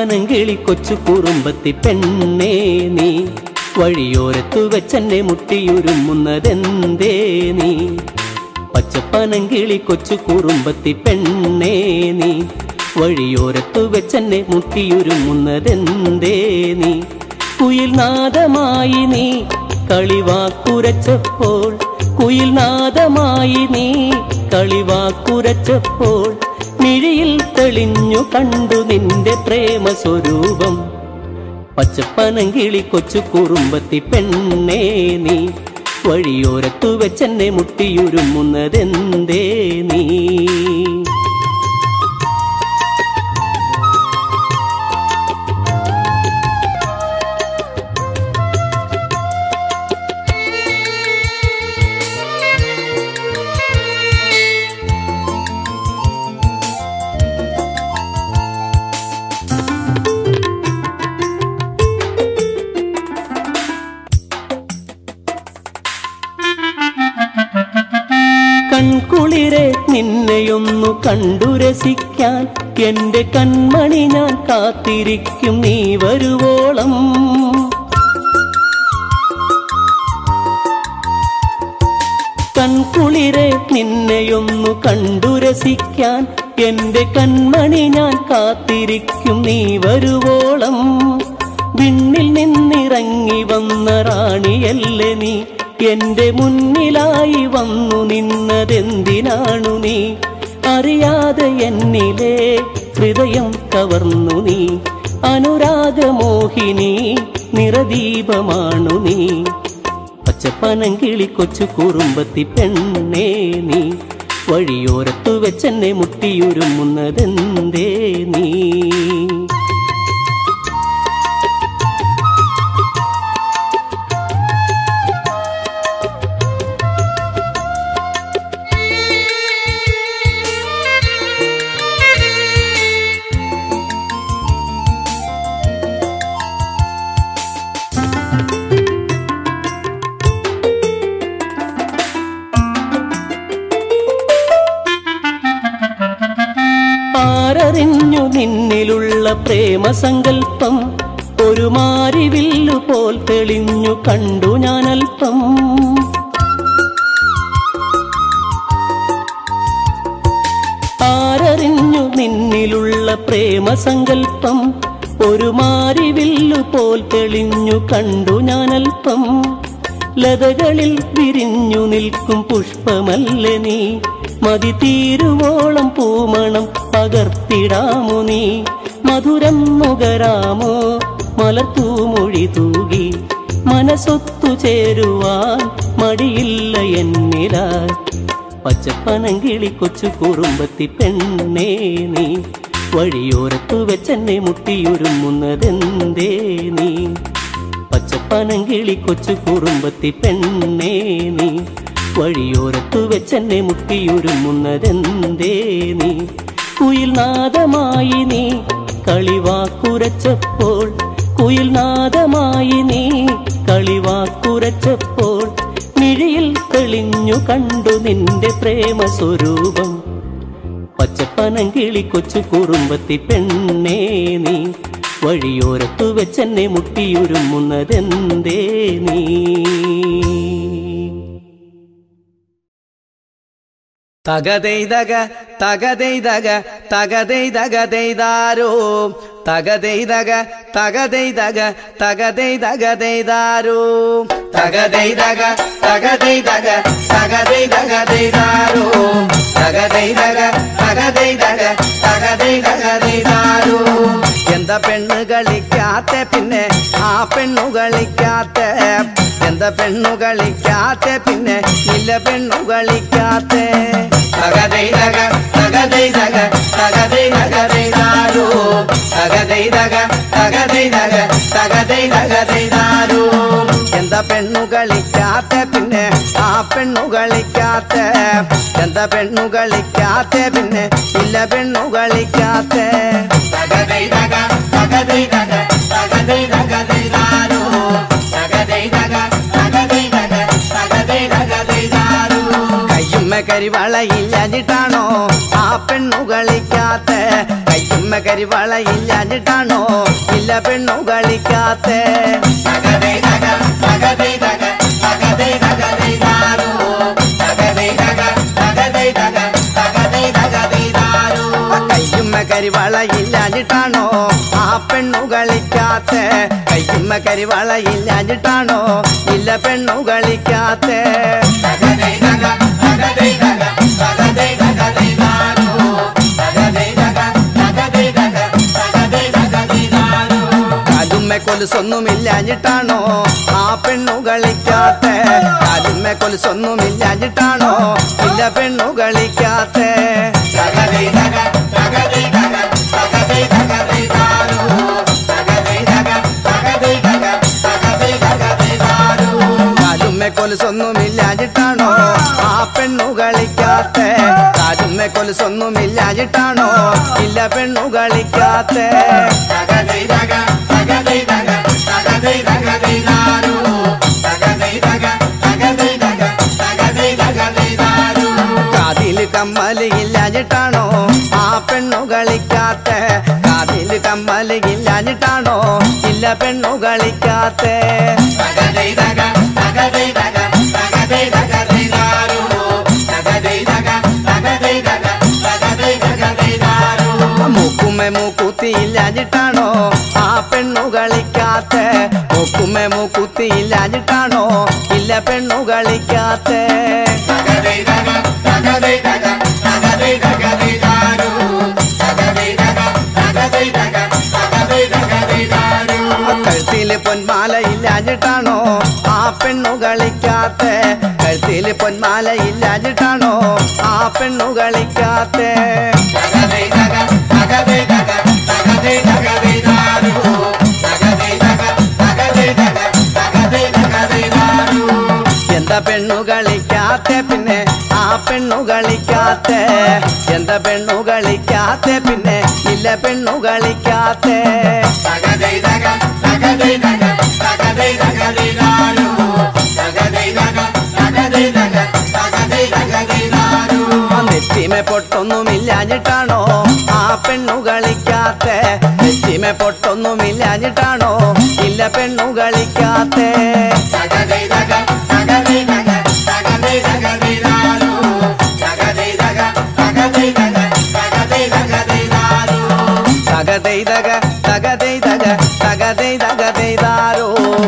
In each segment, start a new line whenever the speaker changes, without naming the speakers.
പച്ചപ്പനങ്കിളി കൊച്ചു കുറുമ്പത്തി പെണ്ണേ നീ വഴിയോരത്തു വെച്ചെന്നെ മുട്ടിയുരുമുന്നതെന്തേ നീ പച്ചപ്പനങ്കിളി കൊച്ചു കുറുമ്പത്തി പെണ്ണേ നീ വഴിയോരത്തു വെച്ചെന്നെ മുട്ടിയുരുമുന്നതെന്തേ നീ കുയിൽ നാദമായി നീ കളിവാക്കുരച്ചപ്പോൾ കുയിൽ നാദമായി നീ കളിവാക്കുരച്ചപ്പോൾ മിഴിയിൽ തെളിഞ്ഞു കണ്ടു നിന്റെ പ്രേമ സ്വരൂപം പച്ചപ്പനങ്കിളി കൊച്ചു കുറുമ്പത്തി പെണ്ണേ നീ വഴിയോരത്തു വെച്ചെന്നെ മുട്ടിയുരുമുന്നതെന്തേ നീ കൺകുളിരെ നിന്നെയൊന്നു കണ്ടു രസിക്കാൻ എന്റെ കൺമണി ഞാൻ കാത്തിരിക്കും നീ വരുവോളം കൺകുളിരെ നിന്നെയൊന്നു കണ്ടു രസിക്കാൻ എന്റെ കൺമണി ഞാൻ കാത്തിരിക്കും നീ വരുവോളം വിണ്ണിൽ നിന്നിറങ്ങി വന്ന റാണിയല്ലേ നീ എന്റെ മുന്നിലായി വന്നു നിന്നതെന്തിനാണു നീ അറിയാതെ എന്നിലെ ഹൃദയം കവർന്നു നീ അനുരാഗമോഹിനി നിറദീപമാണു നീ പച്ചപ്പനങ്കിളി കൊച്ചു കുറുമ്പത്തി പെണ്ണേ നീ വഴിയോരത്തു വെച്ചെന്നെ മുട്ടിയുരുമുന്നതെന്തേ നീ ആരറിഞ്ഞു നിന്നിലുള്ള പ്രേമസങ്കല്പം ഒരു മാരിവില്ലു പോൽ തെളിഞ്ഞു കണ്ടു ഞാനൽപ്പം ആരറിഞ്ഞു നിന്നിലുള്ള പ്രേമസങ്കല്പം ഒരു മാരിവില്ലു പോൽ തെളിഞ്ഞു കണ്ടു ഞാനൽപ്പം ലതകളിൽ വിരിഞ്ഞു നിൽക്കും പുഷ്പമല്ലേ നീ മതി തീരുവോളം പൂമണം പകർത്തിടാമോ നീ മധുരം നുകരാമോ മലർത്തൂമൊഴി തൂകി മനസ്സൊത്തു ചേരുവാൻ മടിയില്ല എന്നിലായി പച്ചപ്പനങ്കിളി കൊച്ചു കുറുമ്പത്തി പെണ്ണേ നീ വഴിയോരത്തു വെച്ചെന്നെ മുട്ടിയുരുമുന്നതെന്തേ നീ പച്ചപ്പനങ്കിളി കൊച്ചു കുറുമ്പത്തി പെണ്ണേ നീ വഴിയോരത്തു വെച്ചെന്നെ മുട്ടിയുരുമുന്നതെന്തേ നീ കുയിൽ നാദമായി നീ കളിവാക്കുരച്ചപ്പോൾ കുയിൽ നാദമായി നീ കളിവാക്കുരച്ചപ്പോൾ മിഴിയിൽ തെളിഞ്ഞു കണ്ടു നിന്റെ പ്രേമ സ്വരൂപം പച്ചപ്പനങ്കിളി കൊച്ചു കുറുമ്പത്തി പെണ്ണേ നീ വഴിയോരത്തു വെച്ചെന്നെ മുട്ടിയുരുമുന്നതെന്തേ നീ
തകതെയ്തക തകതെയ്തക തകതെയ്തകതെയ്താരോ തകതെയ്തക തകതെയ്തക തകതെയ്തകതെയ്താരോ തകതെയ്തക തകതെയ്തക തകതെയ്തകതെയ്താരോ തകതെയ്തക തകതെയ്തക തകതെയ്തകതെയ്താരോ എന്താ പെണ്ണ് കളിക്കാത്ത പിന്നെ ആ പെണ്ണു കളിക്കാത്ത എന്താ പെണ്ണു കളിക്കാത്ത പിന്നെ ഇല്ല പെണ്ണു കളിക്കാത്ത തകതെയ്തക തകതെയ്തക തകതെയ്തകതെയ്താരോ തകതെയ്തക തകതെയ്തക തകതെയ്തകതെയ്താരോ എന്താ പെണ്ണു കളിക്കാത്ത പിന്നെ ആ പെണ്ണു കളിക്കാത്ത എന്താ പെണ്ണു കളിക്കാത്ത പിന്നെ ഇല്ല പെണ്ണു കളിക്കാത്ത തകതെയ്തക തകതെയ്തക തകതെയ്തകതെയ്താരോ തകതെയ്തക തകതെയ്തക തകതെയ്തകതെയ്താരോ കയ്യുമ്മ കരിവളയില്ലഞ്ഞിട്ടാണോ ആ പെണ്ണു കളിക്കാത്ത കയ്യുമ്മ കയ്യുമ്മ കരിവളയില്ലാഞ്ഞിട്ടാണോ ഇല്ല പെണ്ണു കളിക്കാത്തേ
തകതൈ തക തകതൈ തക തകതൈ തകതൈ ദാരു തകതൈ തക തകതൈ തക തകതൈ തകതൈ ദാരു
കയ്യുമ്മ കരിവളയില്ലാഞ്ഞിട്ടാണോ ആ പെണ്ണു കളിക്കാത്തേ കയ്യുമ്മ കരിവളയില്ലാഞ്ഞിട്ടാണോ ഇല്ല പെണ്ണു കളിക്കാത്തേ
തകതൈ തക തകതൈ തക തകതൈ തകതൈ ദാരു തകതൈ തക തകതൈ തക തകതൈ തകതൈ ദാരു
കാലുമ്മ കൊലുസൊന്നുമില്ലാഞ്ഞിട്ടാണോ ആ പെണ്ണു കളിക്കാത്തേ കാലുമ്മ കൊലുസൊന്നുമില്ലാഞ്ഞിട്ടാണോ ഇല്ല പെണ്ണു കളിക്കാത്തേ
തകതൈ തക തകതൈ തക തകതൈ തകതൈ ദാരു തകതൈ തക തകതൈ തക തകതൈ തകതൈ ദാരു
കാലുമ്മ കൊലുസൊന്നുമില്ലാഞ്ഞിട്ടാണോ ആ പെണ്ണു കളിക്കാത്തേ കാലുമ്മ കൊലുസൊന്നുമില്ലാഞ്ഞിട്ടാണോ ഇല്ല പെണ്ണു കളിക്കാത്തേ
തകതൈ തക തകതൈ തക തകതൈ തകതൈ ദാരു തകതൈ തക തകതൈ തക തകതൈ തകതൈ ദാരു
കാതില് കമ്മല് ഇല്ലാഞ്ഞിട്ടാണോ ആ പെണ്ണു കളിക്കാത്തേ കാതില് കമ്മല് ഇല്ലാഞ്ഞിട്ടാണോ ഇല്ല പെണ്ണു കളിക്കാത്തേ
തകതൈ തക തകതൈ തക തകതൈ തകതൈ ദാരു തകതൈ തക തകതൈ തക തകതൈ തകതൈ ദാരു
മൂക്കുമ്മ മൂക്കുത്തി ഇല്ലാഞ്ഞിട്ടാണോ ആ പെണ്ണു കളിക്കാത്തേ മൂക്കുമ്മ മൂക്കുത്തി ഇല്ലാഞ്ഞിട്ടാണോ ഇല്ല പെണ്ണു കളിക്കാത്തേ
തകതൈ തക തകതൈ തക തകതൈ തകതൈ ദാരു തകതൈ തക തകതൈ തക തകതൈ തകതൈ ദാരു
കഴുത്തില് പൊന്മാല ഇല്ലാഞ്ഞിട്ടാണോ ആ പെണ്ണു കളിക്കാത്തേ കഴുത്തില് പൊന്മാല ഇല്ലാഞ്ഞിട്ടാണോ ആ പെണ്ണു കളിക്കാത്തേ
തകതൈ തക തകതൈ തക തകതൈ തകതൈ ദാരു തകതൈ തക തകതൈ തക തകതൈ തകതൈ ദാരു
എന്താ പെണ്ണു കളിക്കാത്തേ പിന്നെ ആ പെണ്ണു കളിക്കാത്തേ എന്താ പെണ്ണു കളിക്കാത്തേ പിന്നെ ഇല്ല പെണ്ണു കളിക്കാത്തേ
തകതൈ തക തകതൈ തക തകതൈ തകതൈ ദാരു തകതൈ തക തകതൈ തക തകതൈ തകതൈ ദാരു
നെറ്റിമെ പൊട്ടൊന്നുമില്ലാഞ്ഞിട്ടാണോ ആ പെണ്ണു കളിക്കാത്തേ നെറ്റിമെ പൊട്ടൊന്നുമില്ലാഞ്ഞിട്ടാണോ ഇല്ല പെണ്ണു കളിക്കാത്തേ
തകതൈ തക തകതൈ തക തകതൈ തകതൈ ദാരു തകതൈ തക തകതൈ തക തകതൈ തകതൈ ദാരു
തകതെയ്തക തകതെയ്തക തകതെയ്തകതെയ്താരോ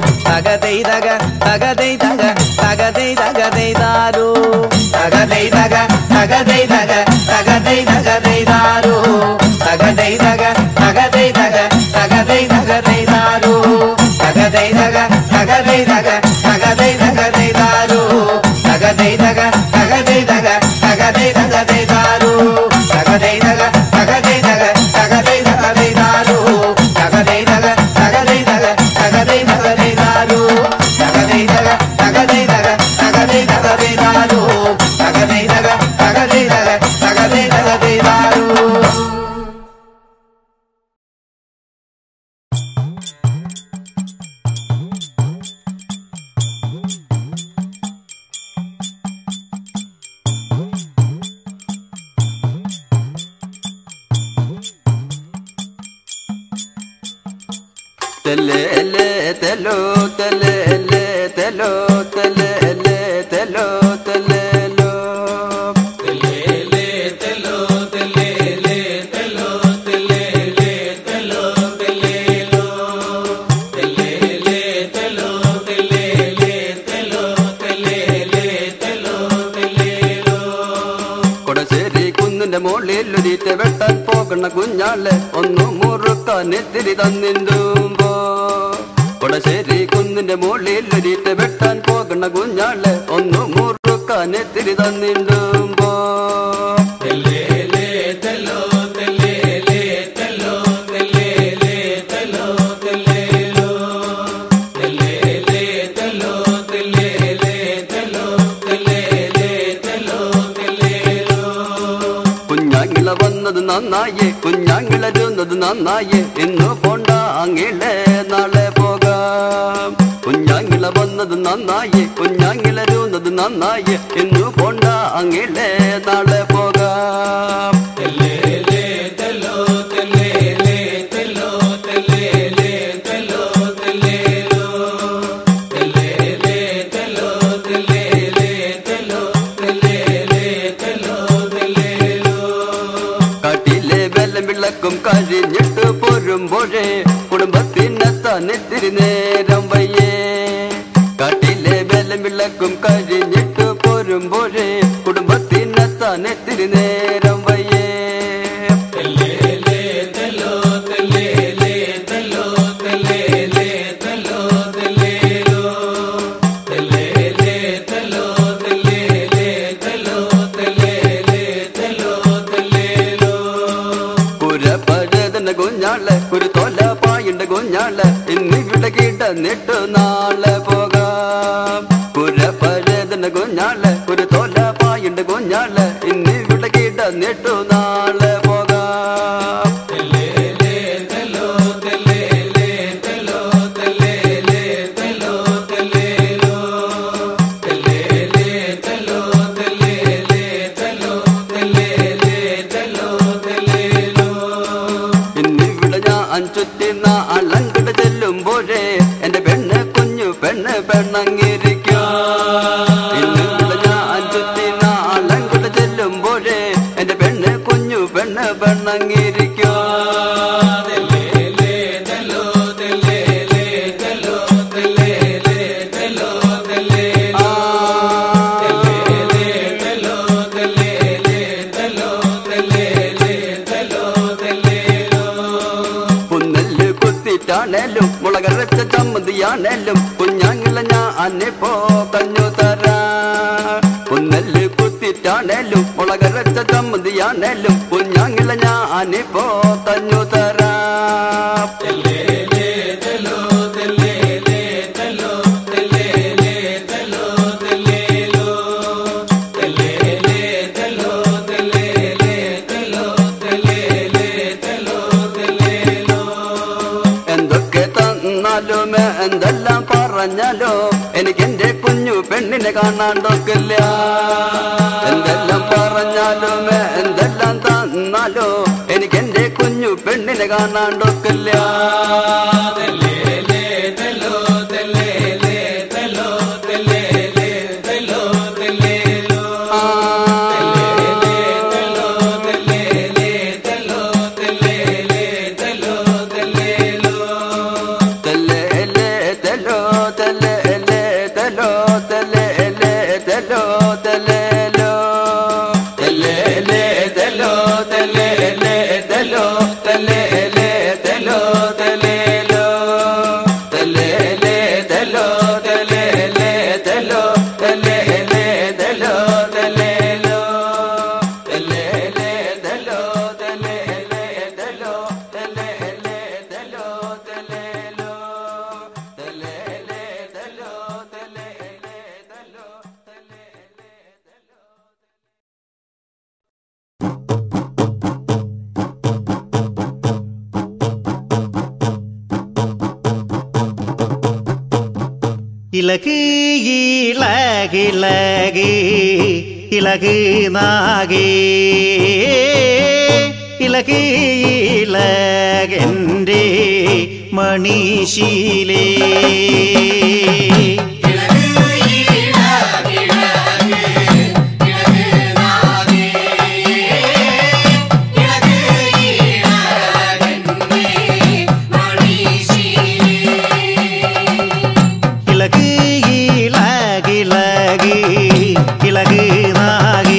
തകതെയ്തക തകതെയ്തക തകതെയ്തകതെയ്താരോ തകതെയ്തക തകതെയ്തക തകതെയ്തകതെയ്താരോ തകതെയ്തക തകതെയ്തക തകതെയ്തകതെയ്താരോ തകതെയ്തക തകതെയ്തക തകതെയ്തകതെയ്താരോ തകതെയ്തക തകതെയ്തക തകതെയ്തകതെയ്താരോ തകതെയ്തക തകതെയ്തക തകതെയ്തകതെയ്താരോ തകതെയ്തക തകതെയ്തക തകതെയ്തകതെയ്താരോ തകതെയ്തക തകതെയ്തക തകതെയ്തകതെയ്താരോ തകതെയ്തക തകതെയ്തക തകതെയ്തകതെയ്താരോ
തെല്ലേലേ തെലോ തെല്ലേലേ തെലോ തെല്ലേലേ തെലോ തെല്ലേലോ കൊടശ്ശേരി കുന്നിന്റെ മുകളിൽ ഒരീറ്റ വെട്ടാൻ പോകണ കുഞ്ഞാളെ ഒന്നു മുറുക്കാൻ എത്തിരി തന്നിന്തുമ്പോ കൊടശ്ശേരി കുന്നിന്റെ മുകളിൽ ഒരീറ്റ വെട്ടാൻ പോകണ കുഞ്ഞാളെ ഒന്നു മുറുക്കാൻ എത്തിരി തന്നിന്തുമ്പോ കുഞ്ഞാങ്ങിള വന്നത് നന്നായേ കുഞ്ഞാങ്ങിളരുന്നത് നന്നായേ ഇന്നു പോണ്ട അങ്ങിളെ നാളെ പോകാം കുഞ്ഞാങ്ങിള വന്നത് നന്നായേ കുഞ്ഞാങ്ങിളരുന്നത് നന്നായേ ഇന്നു പോണ്ട അങ്ങിളെ നാളെ പോകാം
തെല്ലേ
വിളക്കും കഴിഞ്ഞിട്ട് പോരുമ്പോഴേ കുടുംബത്തിനെത്താൻ ഇത്തിരി നേരം വയ്യേ കാട്ടിലെ ബലം വിളക്കും കഴിഞ്ഞിട്ട് പോരുമ്പോഴേ കുടുംബത്തിനെത്താൻ ഇത്തിരി നേരം വയ്യേ കുരപ്പഴതന്റെ കുഞ്ഞാള് ഒരു തോല പായിന്റെ കുഞ്ഞാള് ഇന്നിവിടെ കിടന്നിട്ട് നാളെ പോകാം കുരപ്പഴതന്റെ കുഞ്ഞാള് ഒരു തോല പായിന്റെ കുഞ്ഞാള് ഇന്നിവിടെ കിടന്നിട്ട് നാളെ പോകാം ഇന്നിവിടെ ഞാൻ ചുറ്റുന്ന അളങ്കിട ചെല്ലുമ്പോഴേ എന്റെ പെണ്ണ് കുഞ്ഞു പെണ്ണ് പെണ്ണങ്ങിരിക്കും ഇന്നിവിടെ ഞാൻ ചുറ്റുന്ന അളങ്കിട ചെല്ലുമ്പോഴേ എന്റെ പെണ്ണ് കുഞ്ഞു പെണ്ണ് പെണ്ണങ്ങിരിക്കും പുന്നല് കുത്തിട്ടാണേലും മുളകരച്ച ചമ്മന്തിയാണേലും കുഞ്ഞാങ്ങിള ഞാനിപ്പോ കഞ്ഞു തരാ പുന്നല് കുത്തിട്ടാണേലും മുളകരച്ച ചമ്മന്തിയാണേലും കുഞ്ഞാങ്ങിള ഞാനിപ്പോ കഞ്ഞു തരാ എന്തൊക്കെ തന്നാലും എന്തെല്ലാം പറഞ്ഞാലോ എനിക്ക് എന്റെ കുഞ്ഞു പെണ്ണിനെ കാണാണ്ടൊക്കില്ല എന്തെല്ലാം പറഞ്ഞാലും എന്തെല്ലാം തന്നാലോ എനിക്ക് എന്റെ കുഞ്ഞു പെണ്ണിനെ കാണാണ്ടൊക്കില്ല തെല്ലേലേ തെലോ തെല്ലേലേ തെലോ തെല്ലേലേ തെലോ തെല്ലേലോ തെല്ലേലേ തെലോ തെല്ലേലേ തെലോ തെല്ലേലേ തെലോ തെല്ലേലോ തെല്ലേലേ തെലോ തെല്ലേലേ തെലോ തെല്ലേലേ തെലോ തെല്ലേലോ തെല്ലേലേ തെലോ തെല്ലേലേ തെലോ തെല്ലേലേ തെലോ തെല്ലേലോ തെല്ലേലേ തെലോ തെല്ലേലേ തെലോ തെല്ലേലേ തെലോ
இலகு இலகிலகு இலகு நாகே இலகு இலகென்றே மணிஷிலே இலகு இலகிலகு இலகு நாகே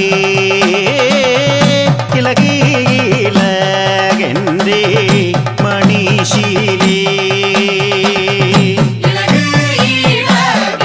இலகு இலகென்றே மணிஷிலே
இலகு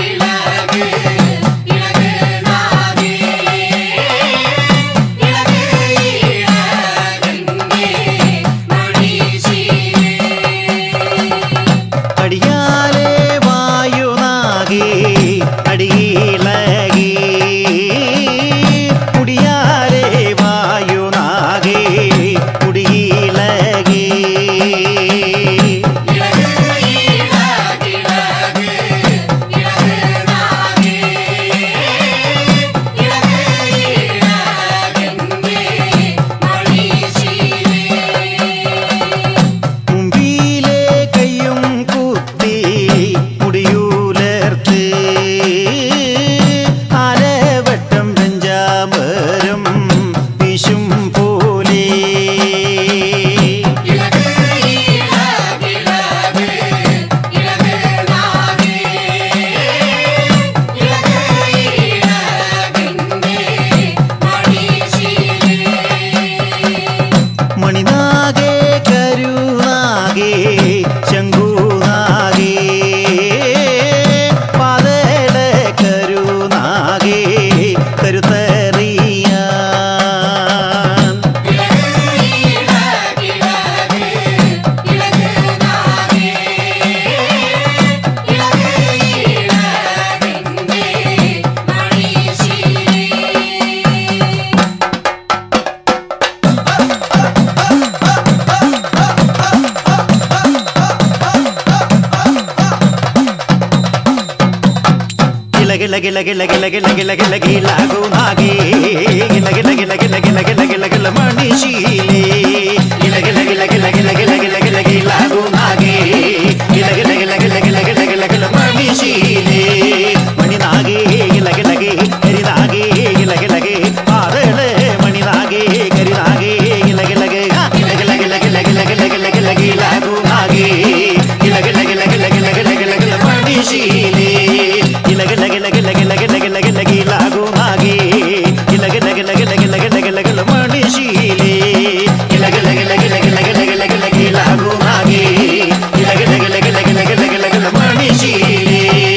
ಗಿಲ ಗಿಲ ಗಿಲ ಗಿಲ ಗಿಲ ಗಿಲ ಗಿಲ ಗಿಲಾಗು ನಾಗೆ ಗಿಲ ಗಿಲ ಗಿಲ ಗಿಲ ಗಿಲ ಗಿಲ ಗಿಲ ಗಿಲ ಮಣಿಶೀಲೆ ಗಿಲ ಗಿಲ ಗಿಲ ಗಿಲ ಗಿಲ ಗಿಲ ಗಿಲ ಗಿಲ ಗಿಲಾಗು ನಾಗೆ ಗಿಲ ಗಿಲ ಗಿಲ ಗಿಲ ಗಿಲ ಗಿಲ ಗಿಲ ಗಿಲ ಮಣಿಶೀಲೆ ಮಣಿನಾಗೆ ಗಿಲ ಗಿಲಗೆ ಕರಿನಾಗೆ ಗಿಲ ಗಿಲಗೆ ಪಾದಳೆ ಮಣಿನಾಗೆ ಕರಿನಾಗೆ ಗಿಲ ಗಿಲಗೆ ಗಿಲ ಗಿಲ ಗಿಲ ಗಿಲ ಗಿಲ ಗಿಲ ಗಿಲ ಗಿಲ ಗಿಲಾಗು ನಾಗೆ ಗಿಲ ಗಿಲ ಗಿಲ ಗಿಲ ಗಿಲ ಗಿಲ ಗಿಲ ಗಿಲ ಮಣಿಶೀಲೆ ಗಿಲ ಗಿಲ ಗಿಲ ಗಿಲ ಗಿಲ ಗಿಲ ಗಿಲ ಗಿಲ ಗಿಲಾಗು ನಾಗೆ ಗಿಲ ಗಿಲ ಗಿಲ ಗಿಲ ಗಿಲ ಗಿಲ ಗಿಲ ಗಿಲ ಮಣಿಶೀಲೆ ಗಿಲ ಗಿಲ ಗಿಲ ಗಿಲ ಗಿಲ ಗಿಲ ಗಿಲ ಗಿಲ ಗಿಲಾಗು ನಾಗೆ ಗಿಲ ಗಿಲ ಗಿಲ ಗಿಲ ಗಿಲ ಗಿಲ ಗಿಲ ಗಿಲ ಮಣಿಶೀಲೆ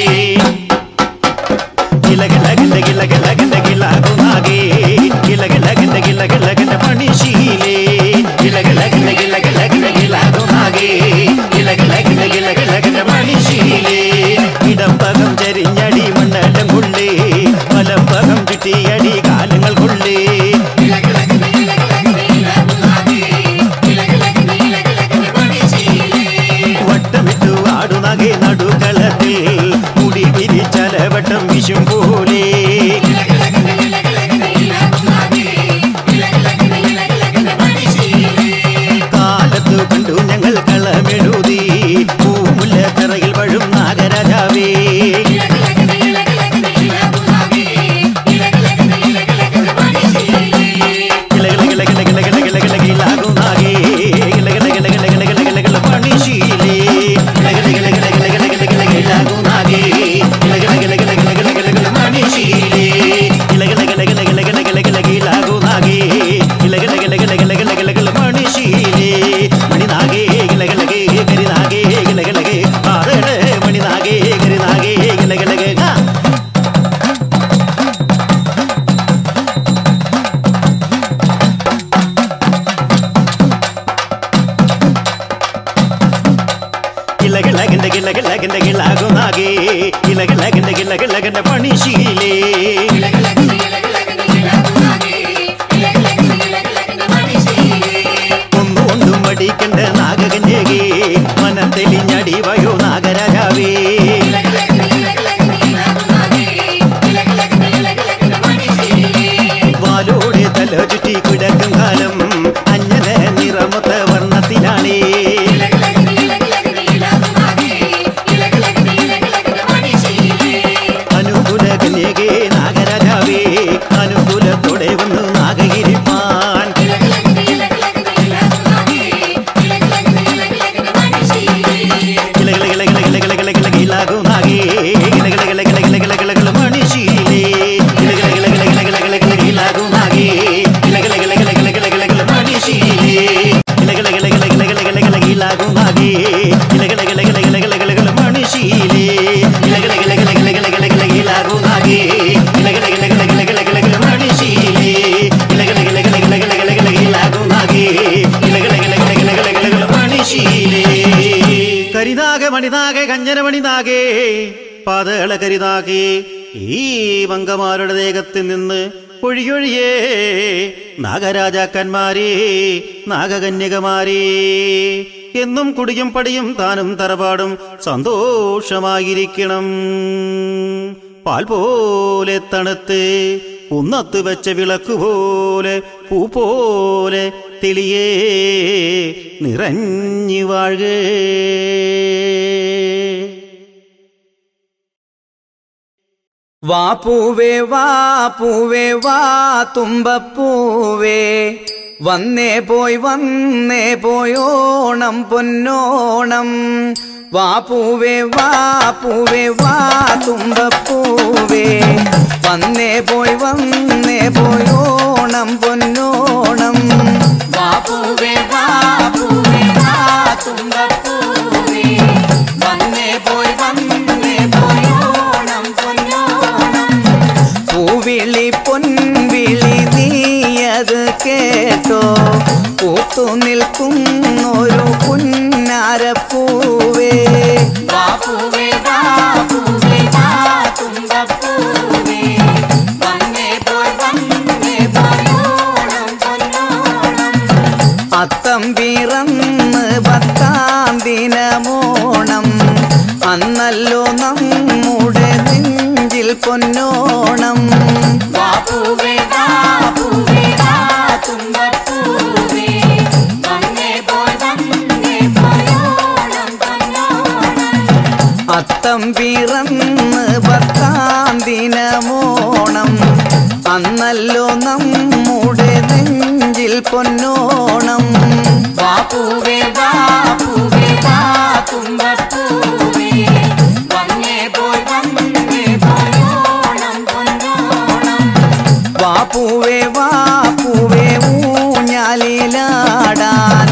ಗಿಲ ಗಿಲ ಗಿಲ ಗಿಲ ಗಿಲ ಗಿಲ ಗಿಲಾಗು ನಾಗೆ ಗಿಲ ಗಿಲ ಗಿಲ ಗಿಲ ಗಿಲ ಗಿಲ ಮಣಿಶೀಲೆ ಗಿಲ ಗಿಲ ಗಿಲ ಗಿಲ ಗಿಲ ಗಿಲ ಗಿಲಾಗು നാഗേ ഗില ഗില ഗില ഗില ഗില ഗില മണിശീലേ ഇടപ്പകം ചരിഞ്ഞടി മണ്ണടം കൊള്ളേ വലപ്പകം ചുറ്റിയടി കാലങ്ങൾ കൊള്ളേ വട്ടമിട്ടു ആടുനകെ നടുക്കളത്തിൽ മുടി വിരിച്ചലവട്ടം വിഷും പോലെ കാലത്തു കണ്ടു ഞങ്ങൾ കളമെഴുതി പൂമുല്ല തറയിൽ വഴും നാഗരാജാവേ ഗില ഗില ഗില ഗില ഗില ഗില ഗില ഗില ഗിലാകും നാഗേ ഗില ഗില ഗില ഗില ഗില ഗില ഗില ഗില മണിശീലേ ഗില ഗില ഗില ഗില ഗില ഗില ഗില ഗില ഗിലാകും നാഗേ ഗില ഗില ഗില ഗില ഗില ഗില ഗില ഗില മണിശീലേ ഗില ഗില ഗില ഗില ഗില ഗില ഗില ഗില ഗിലാകും നാഗേ ഗില ഗില ഗില ഗില ഗില ഗില ഗില ഗില മണിശീലേ മണിനാഗേ ഗില ഗില ഗേ കരിനാഗേ ഗില ഗില ഗേ പാതളേ മണിനാഗേ കരിനാഗേ ഗില ഗില ഗേ ആ ಗಿಲ ಗಿಲ ಗಿಂದ ಗಿಲ ಗಿಲ ಗಿಂದ ಗಿಲಾಗು ನಾಗೆ ಗಿಲ ಗಿಲ ಗಿಂದ ಗಿಲ ಗಿಲ ಗಿಂದ ಪಣಿಶೀಲೆ ഒന്നു ഒന്നും മടിക്കണ്ട നാഗകന്യകേ മനം തെളിഞ്ഞടി വയോ നാഗരാജാവേ വാലോടെ തല ചുറ്റി കിടക്കും കാലം അഞ്ഞന നിറമൊത്ത വർണ്ണത്തിലാണേ അനുകൂല കന്യകേ നാഗരാജാവേ അനുകൂലത്തോടെ വന്നു നാഗയിരിപ്പാൻ ഗില ഗില ഗില ഗില ഗില ഗില ഗില ഗില ഗിലാകു നാഗേ ഗില ഗില ഗില ഗില ഗില ഗില ഗില ഗില മണിശീലേ ഗില ഗില ഗില ഗില ഗില ഗില ഗില ഗില ഗിലാകു നാഗേ ഗില ഗില ഗില ഗില ഗില ഗില ഗില ഗില മണിശീലേ ഗില ഗില ഗില ഗില ഗില ഗില ഗില ഗില ഗിലാകു നാഗേ ഗില ഗില ഗില ഗില ഗില ഗില ഗില ഗില മണിശീലേ ഗില ഗില ഗില ഗില ഗില ഗില ഗില ഗില ഗിലാകു നാഗേ ഗില ഗില ഗില ഗില ഗില ഗില ഗില ഗില മണിശീലേ ഗില ഗില ഗില ഗില ഗില ഗില ഗില ഗില ഗിലാകു നാഗേ ഗില ഗില ഗില ഗില ഗില ഗില ഗില ഗില മണിശീലേ കരിനാഗ മണിനാഗ കഞ്ഞന മണിനാഗേ പാതള കരിനാഗേ ഈ മംഗമാരുടെ ദേഹത്തിൽ നിന്ന് ഒഴിയൊഴിയേ നാഗരാജാക്കന്മാരേ നാഗകന്യകമാരേ എന്നും കുടിയും പടിയും താനും തറപാടും സന്തോഷമായിരിക്കണം പാൽ പോലെ തണുത്ത് കുന്നത്ത് വെച്ച വിളക്ക് പോലെ പൂ പോലെ തെളിയേ നിറഞ്ഞു വാഴേ
വാ പൂവേ വാ പൂവേ വാ തുമ്പപ്പൂവേ വന്നേ പോയി വന്നേ പോയോണം പൊന്നോണം വാ പൂവേ വാ പൂവേ വാ തുമ്പപ്പൂവേ വന്നേ പോയി വന്നേ പോയോണം പൊന്നോണം വാ പൂവേ വാ പൂവേ വാ തുമ്പപ്പൂവേ വന്നേ പോയി വന്നേ പോയോണം പൊന്നോണം പൂവിളി പൊൻവിളി നീയത് കേട്ടോ പൂത്തു നിൽക്കുന്നൊരു പുന്നാരപ്പൂവേ പൂവേ വാ പൂവേ വാ തുമ്പപ്പൂവേ വന്നേ പോയി വന്നേ പോയോണം പൊന്നോണം അത്തം പിറന്ന് പത്താം ദിനമോണം അന്നല്ലോ നമ്മുടെ നെഞ്ചിൽ
പൊന്നോണം
വാപ്പുവേ വാപ്പുവേ വാ തുമ്പപ്പൂവേ വന്നേ പോയി വന്നേ പോയോണം പൊന്നോണം
അത്തം പിറന്ന് പത്താം ദിനമോണം അന്നല്ലോ നമ്മുടെ നെഞ്ചിൽ പൊന്നോണം
വാപ്പുവേ വാപ്പുവേ വാ തുമ്പപ്പൂവേ വന്നേ പോയി വന്നേ പോയോണം പൊന്നോണം
വാപ്പൂവേ വാപ്പൂവേ ഊഞ്ഞാലിലാടാൻ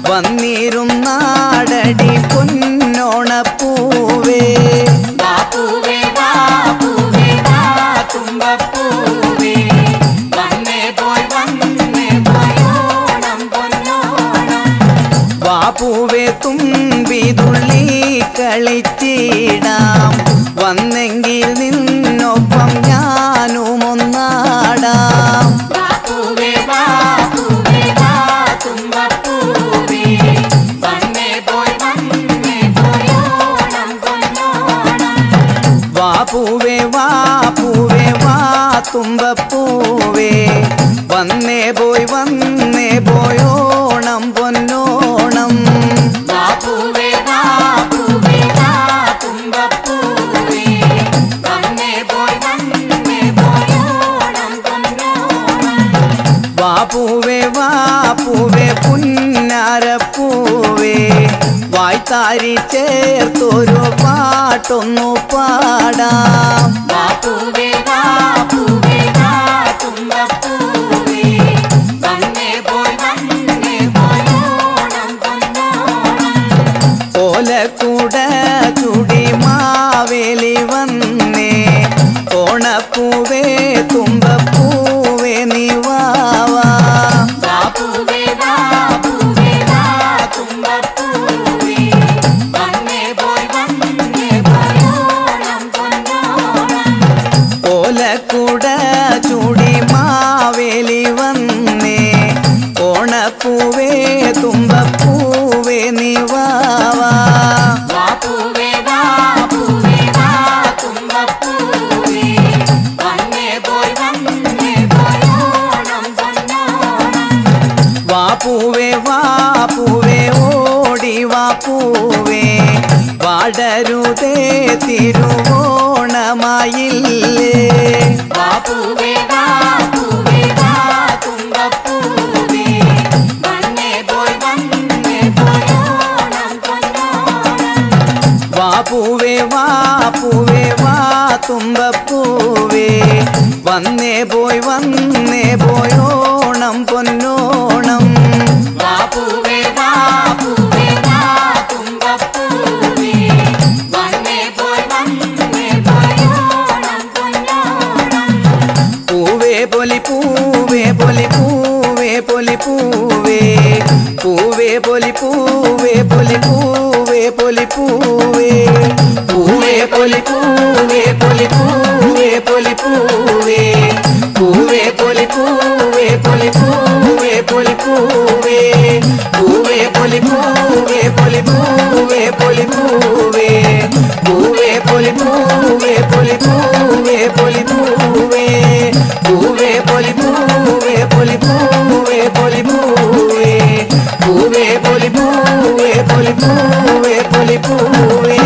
വന്നിരുന്നാടടി പൊന്നോണപ്പൂവേ
വാപ്പുവേ വാപ്പുവേ വാ തുമ്പപ്പൂവേ വന്നേ പോയി വന്നേ പോയോണം പൊന്നോണം
വാപ്പൂവേ തുമ്പിതുള്ളി കളിച്ചിടാം വന്നെങ്കിൽ നിന്നൊപ്പം ഞാനും ഒന്നാടാം
വാപ്പുവേ വാപ്പുവേ വാ തുമ്പപ്പൂവേ വന്നേ പോയി വന്നേ പോയോണം പൊന്നോണം
വാപ്പൂവേ വാപ്പൂവേ വാ തുമ്പപ്പൂവേ വന്നേ പോയി വന്നേ പോയോണം പൊന്നോണം
വാപ്പുവേ വാപ്പുവേ വാ തുമ്പപ്പൂവേ വന്നേ പോയി വന്നേ പോയോണം പൊന്നോണം
വാപ്പൂവേ വാപ്പൂവേ പുന്നാരപ്പൂവേ വായ്ത്താരി ചേർത്തൊരു പാട്ടൊന്നു പാടാം
വാപ്പുവേ വാപ്പുവേ വാ തുമ്പപ്പൂവേ വന്നേ പോയി വന്നേ പോയോണം പൊന്നോണം
ഓലക്കൂട ചുടി മാവേലി വന്നേ ഓണപ്പൂവേ തുമ്പപ്പൂവേ നിവാവാ
വാപ്പുവേ വാപ്പുവേ വാ തുമ്പപ്പൂവേ വന്നേ പോയി വന്നേ പോയോണം പൊന്നോണം
ഓലക്കൂട ചുടി മാവേലി വന്നേ ഓണപ്പൂവേ തുമ്പപ്പൂവേ നിവാവാ
വാപ്പുവേ വാപ്പുവേ വാ തുമ്പപ്പൂവേ വന്നേ പോയി വന്നേ പോയോണം പൊന്നോണം
വാപ്പൂവേ വാപ്പൂവേ ഓടി വാപ്പൂവേ വാടരുതേ തിരുവോണമായില്ലേ
വാപ്പുവേ വാപ്പുവേ വാ തുമ്പപ്പൂവേ വന്നേ പോയി വന്നേ പോയോണം പൊന്നോണം
വാപ്പൂവേ വാപ്പൂവേ വാ തുമ്പപ്പൂവേ വന്നേ പോയി വന്നേ പോയോണം പൊന്നോണം
വാപ്പുവേ വാപ്പുവേ വാ തുമ്പപ്പൂവേ വന്നേ പോയി വന്നേ പോയോണം പൊന്നോണം
പൂവേ പൊലി പൂവേ പൊലി പൂവേ പൊലി പൂവേ പൂവേ പൊലി പൂവേ പൊലി പൂവേ പൊലി പൂവേ പൂവേ പൊലി പൂവേ പൊലി പൂവേ പൊലി പൂവേ പൂവേ പൊലി പൂവേ പൊലി പൂവേ പൊലി പൂവേ പൂവേ പൊലി പൂവേ പൊലി പൂവേ പൊലി പൂവേ പൂവേ പൊലി പൂവേ പൊലി പൂവേ പൊലി പൂവേ പൂവേ പൊലി പൂവേ പൊലി പൂവേ പൊലി പൂവേ പൂവേ പൊലി പൂവേ പൊലി പൂവേ പൊലി പൂവേ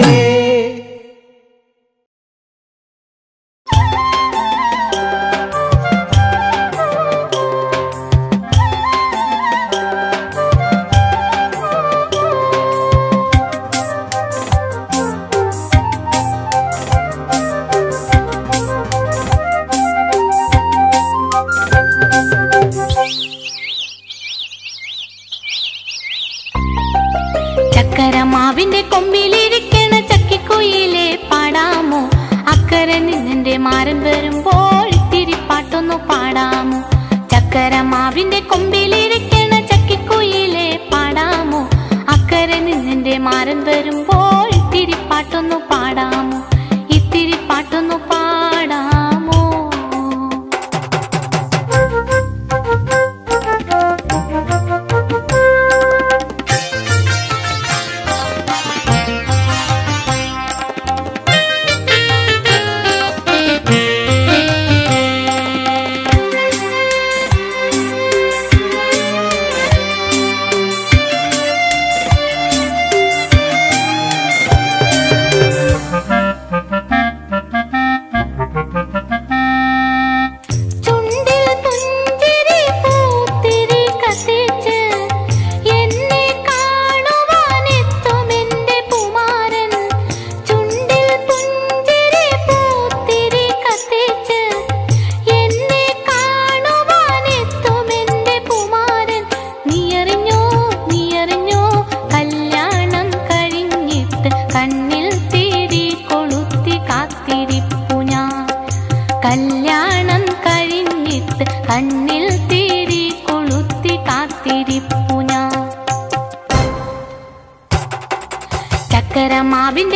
ചക്കരമാവിന്റെ കൊമ്പിലിരിക്കണ ചക്കിക്കുയിലെ പാടാമോ അക്കരെ നിന്നെ മാരൻ വരുമ്പോൾ തിരിപ്പാട്ടൊന്നു പാടാമോ ചക്കരമാവിന്റെ കൊമ്പിലിരിക്കണ ചക്കിക്കുയിലെ പാടാമോ അക്കരെ നിന്നെ മാരൻ വരുമ്പോൾ തിരിപ്പാട്ടൊന്നു പാടാമോ ഇത്തിരി പാട്ടൊന്നു പാടാമോ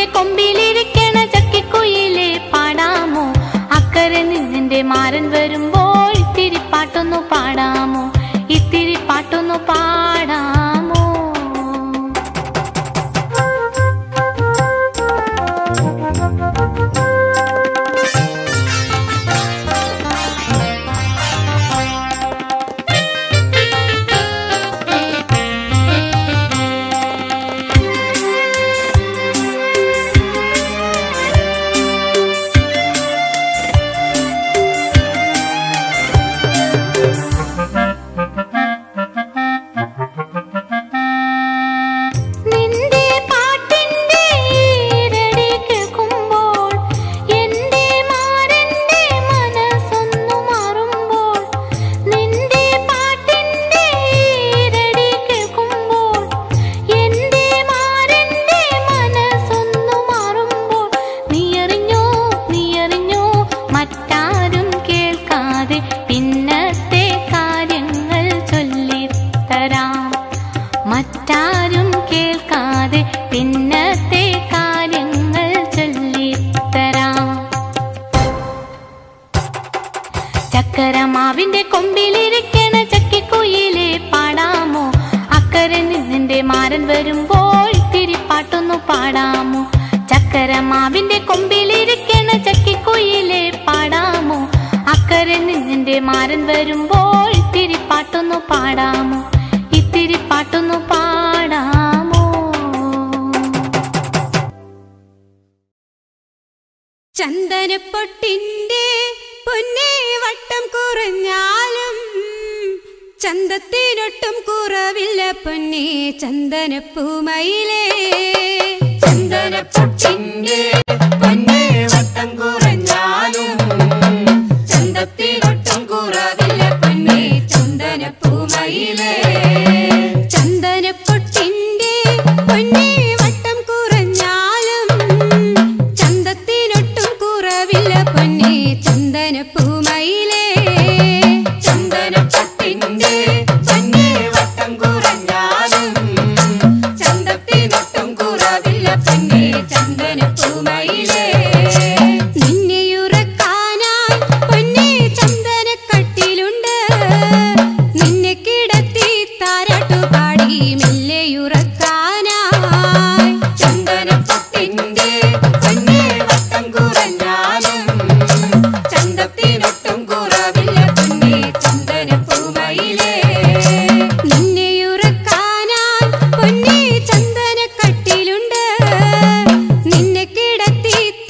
കൊമ്പിലിരിക്കണ ചക്കിക്കുയിലെ പാടാമോ അക്കരെ നിന്നെ മാരൻ വരുമ്പോൾ ഇത്തിരി പാട്ടൊന്നു പാടാമോ ഇത്തിരി പാട്ടൊന്നു പാടാമോ നിന്റെ പാട്ടിന്റെ ഈരടി കേൾക്കുമ്പോൾ എന്റെ മാരന്റെ മനസ്സൊന്നു മാറുമ്പോൾ നിന്റെ പാട്ടിന്റെ ഈരടി കേൾക്കുമ്പോൾ എന്റെ മാരന്റെ മനസ്സൊന്നു മാറുമ്പോൾ നീ അറിഞ്ഞോ നീ അറിഞ്ഞോ മറ്റാരും കേൾക്കാതെ പിന്നത്തെ കാര്യങ്ങൾ ചൊല്ലിത്തരാം മറ്റാരും കേൾക്കാതെ പിന്നത്തെ കാര്യങ്ങൾ ചൊല്ലിത്തരാം ചക്കരമാവിന്റെ കൊമ്പിലിരിക്കണ ചക്കിക്കുയിലെ പാടാമോ അക്കരെ നിന്നെ മാരൻ വരുമ്പോൾ തിരിപ്പാട്ടൊന്നു പാടാമോ ചക്കരമാവിന്റെ കൊമ്പിലിരിക്കണ ചക്കിക്കുയിലെ പാടാമോ അക്കരെ നിന്നെ മാരൻ വരുമ്പോൾ തിരിപ്പാട്ടൊന്നു പാടാമോ ഇത്തിരി പാട്ടൊന്നു പാടാമോ
ചന്ദനപ്പൊട്ടിന്റെ പൊന്നേ വട്ടം കുറഞ്ഞാലും ചന്തത്തിനൊട്ടും കുറവില്ല പൊന്നേ ചന്ദനപ്പൂമയിലേ ചന്ദനപ്പൊട്ടിന്റെ പൊന്നേ വട്ടം കുറഞ്ഞാലും ചന്തത്തിനൊട്ടും കുറവില്ല പൊന്നേ ചന്ദനപ്പൂമയിലേ ചന്ദനപ്പൊട്ടിന്റെ പൊന്നേ വട്ടം കുറഞ്ഞാലും ചന്തത്തിനൊട്ടും കുറവില്ല പൊന്നേ ചന്ദനപ്പൂമയിലേ ചന്ദനപ്പൊട്ടിന്റെ പൊന്നേ വട്ടം കുറഞ്ഞാലും ചന്തത്തിനൊട്ടും കുറവില്ല പൊന്നേ ചന്ദനപ്പൂമയിലേ നിന്നെയുറക്കാനായി പൊന്നേ ചന്ദനക്കട്ടിലുണ്ട് നിന്നെ കിടത്തി താരാട്ടുപാടി മെല്ലെയുറക്കാനായി ചന്ദനപ്പൊട്ടിന്റെ പൊന്നേ വട്ടം കുറഞ്ഞാലും ചന്തത്തിനൊട്ടും കുറവില്ല പൊന്നേ ചന്ദനപ്പൂമയിലേ നിന്നെയുറക്കാനായി പൊന്നേ ചന്ദനക്കട്ടിലുണ്ട് നിന്നെ കിടത്തി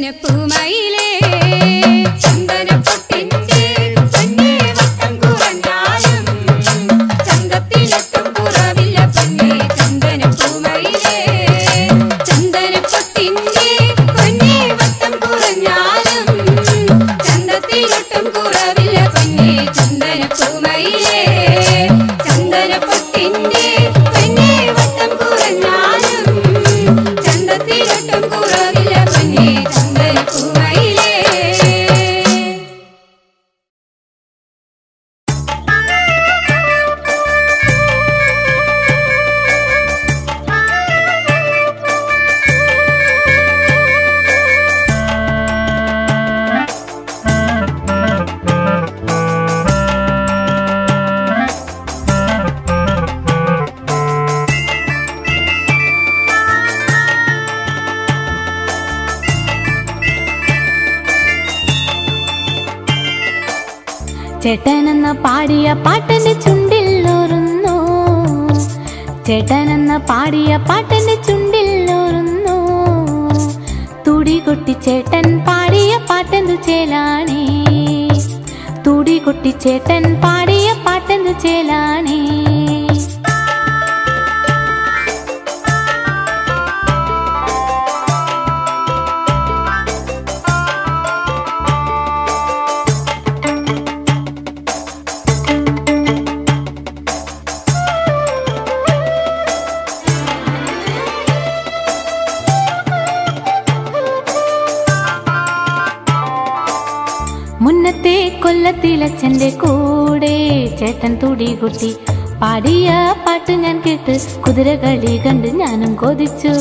ചന്ദനപ്പൂമയിലേ ചന്ദനപ്പൊട്ടിന്റെ പൊന്നേ വട്ടം കുറഞ്ഞാലും ചന്തത്തിലൊട്ടും കുറവില്ല പൊന്നേ ചന്ദനപ്പൂമയിലേ ചന്ദനപ്പൊട്ടിന്റെ പൊന്നേ വട്ടം കുറഞ്ഞാലും ചന്തത്തിലൊട്ടും കുറവില്ല പൊന്നേ ചന്ദനപ്പൂമയിലേ ചന്ദനപ്പൊട്ടിന്റെ പൊന്നേ വട്ടം കുറഞ്ഞാലും ചന്തത്തിലൊട്ടും കുറവില്ല പൊന്നേ ചന്ദനപ്പൂമയിലേ
ചേട്ടനെന്ന പാടിയ പാട്ടന്റെ ചുണ്ടിൽ ഓറുന്നു ചേട്ടനെന്ന പാടിയ പാട്ടന്റെ ചുണ്ടിൽ ഓറുന്നു തുടി കൊട്ടി ചേട്ടൻ പാടിയ പാട്ടെന്തു ചേലാണേ തുടി കൊട്ടി ചേട്ടൻ പാടിയ പാട്ടെന്തു ചേലാണേ മുന്നത്തെ കൊല്ലത്തിലച്ഛന്റെ കൂടെ ചേട്ടൻ തുടി കൊട്ടി പാടിയ പാട്ട് ഞാൻ കേട്ട് കുതിരകളി കണ്ട് ഞാനും കൊതിച്ചു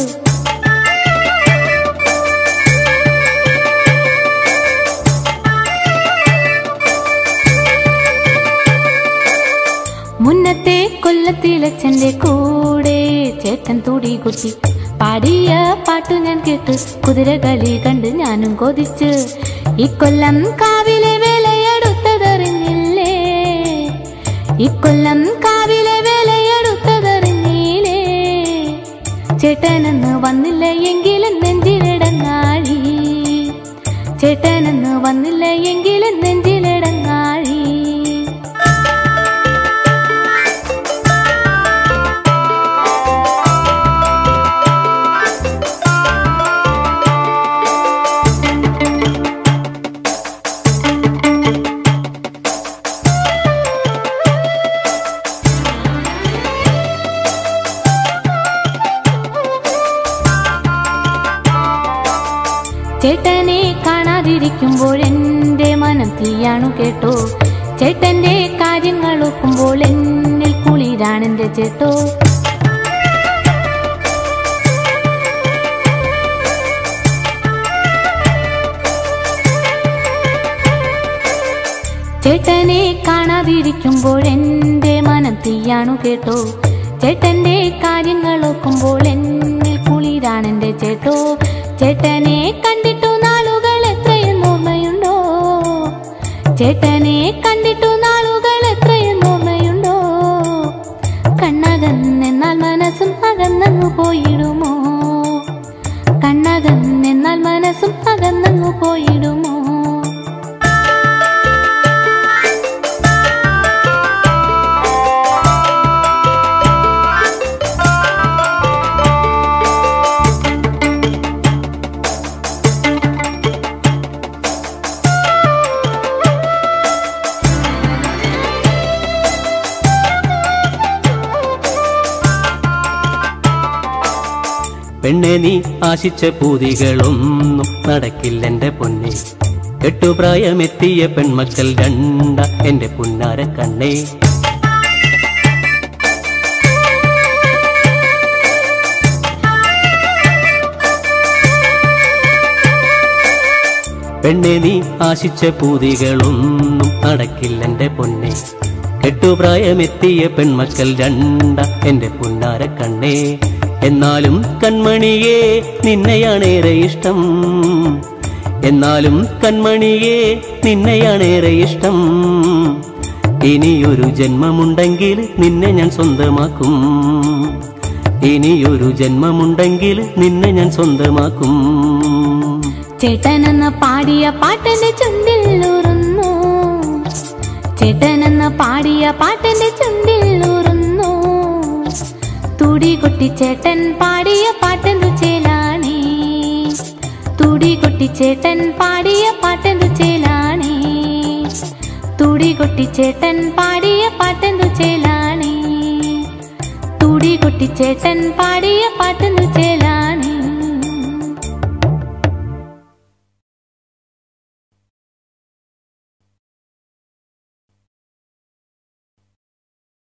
മുന്നത്തെ കൊല്ലത്തിലച്ഛന്റെ കൂടെ ചേട്ടൻ തുടി കൊട്ടി പാടിയ പാട്ടു ഞാൻ കേട്ട് കുതിരകളി കണ്ട് ഞാനും കൊതിച്ച് ഇക്കൊല്ലം കാവിലെ വേലയെടുത്തതറിഞ്ഞില്ലേ ഇക്കൊല്ലം കാവിലെ വേലയെടുത്തതറിഞ്ഞില്ലേ ചേട്ടനെന്ന് വന്നില്ല എങ്കിലും നെഞ്ചിലിടങ്ങാഴി ചേട്ടനെന്ന് വന്നില്ല എങ്കിലും നെഞ്ചിലിടങ്ങാഴി ചേട്ടനെ കാണാതിരിക്കുമ്പോൾ എൻ്റെ മനം തീയാണു കേട്ടോ ചേട്ടന്റെ കാര്യങ്ങൾ ഒക്കുമ്പോൾ എന്നിൽ കുളിരാണെന്റെ ചേട്ടോ ചേട്ടനെ കാണാതിരിക്കുമ്പോൾ എൻ്റെ മനം തീയാണു കേട്ടോ ചേട്ടന്റെ കാര്യങ്ങൾ ഒക്കുമ്പോൾ എന്നിൽ കുളിരാണെന്റെ ചേട്ടോ ചേട്ടനെ കണ്ടിട്ടു നാളുകൾ എത്രയും ഓർമ്മയുണ്ടോ ചേട്ടനെ കണ്ടിട്ടു നാളുകൾ എത്രയും ഓർമ്മയുണ്ടോ കണ്ണകന്നെന്നാൽ മനസ്സും അകന്നങ്ങു പോയിടുമോ കണ്ണകന്നെന്നാൽ മനസ്സും അകന്നങ്ങു പോയിടുമോ
പെണ്ണെ നീ ആശിച്ച പൂതികളൊന്നും നടക്കില്ലെന്റെ പൊന്നെ എട്ടുപ്രായമെത്തിയ പെൺമക്കൾ രണ്ട എന്റെ പുന്നാര കണ്ണേ പെണ്ണെ നീ ആശിച്ച പൂതികളൊന്നും നടക്കില്ലെന്റെ പൊന്നെ കെട്ടുപ്രായമെത്തിയ പെൺമക്കൾ രണ്ട എന്റെ പുന്നാര കണ്ണേ എന്നാലും കൺമണിയേ നിന്നെയാണേറെ ഇഷ്ടം എന്നാലും കൺമണിയേ നിന്നെയാണേറെ ഇഷ്ടം ഇനിയൊരു ജന്മമുണ്ടെങ്കിൽ നിന്നെ ഞാൻ സ്വന്തമാക്കും ഇനിയൊരു ജന്മമുണ്ടെങ്കിൽ നിന്നെ ഞാൻ സ്വന്തമാക്കും
ചേട്ടനെന്ന പാടിയ പാട്ടെന്റെ ചുണ്ടിൽ ഊറുന്നു ചേട്ടനെന്ന പാടിയ പാട്ടെന്റെ ചുണ്ടിൽ ഊറുന്നു തുടി കൊട്ടി ചേട്ടൻ പാടിയ പാട്ടെന്തു ചേലാണി തുടി കൊട്ടി ചേട്ടൻ പാടിയ പാട്ടെന്തു ചേലാണി തുടി കൊട്ടി ചേട്ടൻ പാടിയ പാട്ടെന്തു ചേലാണി തുടി കൊട്ടി ചേട്ടൻ പാടിയ പാട്ടെന്തു ചേലാണി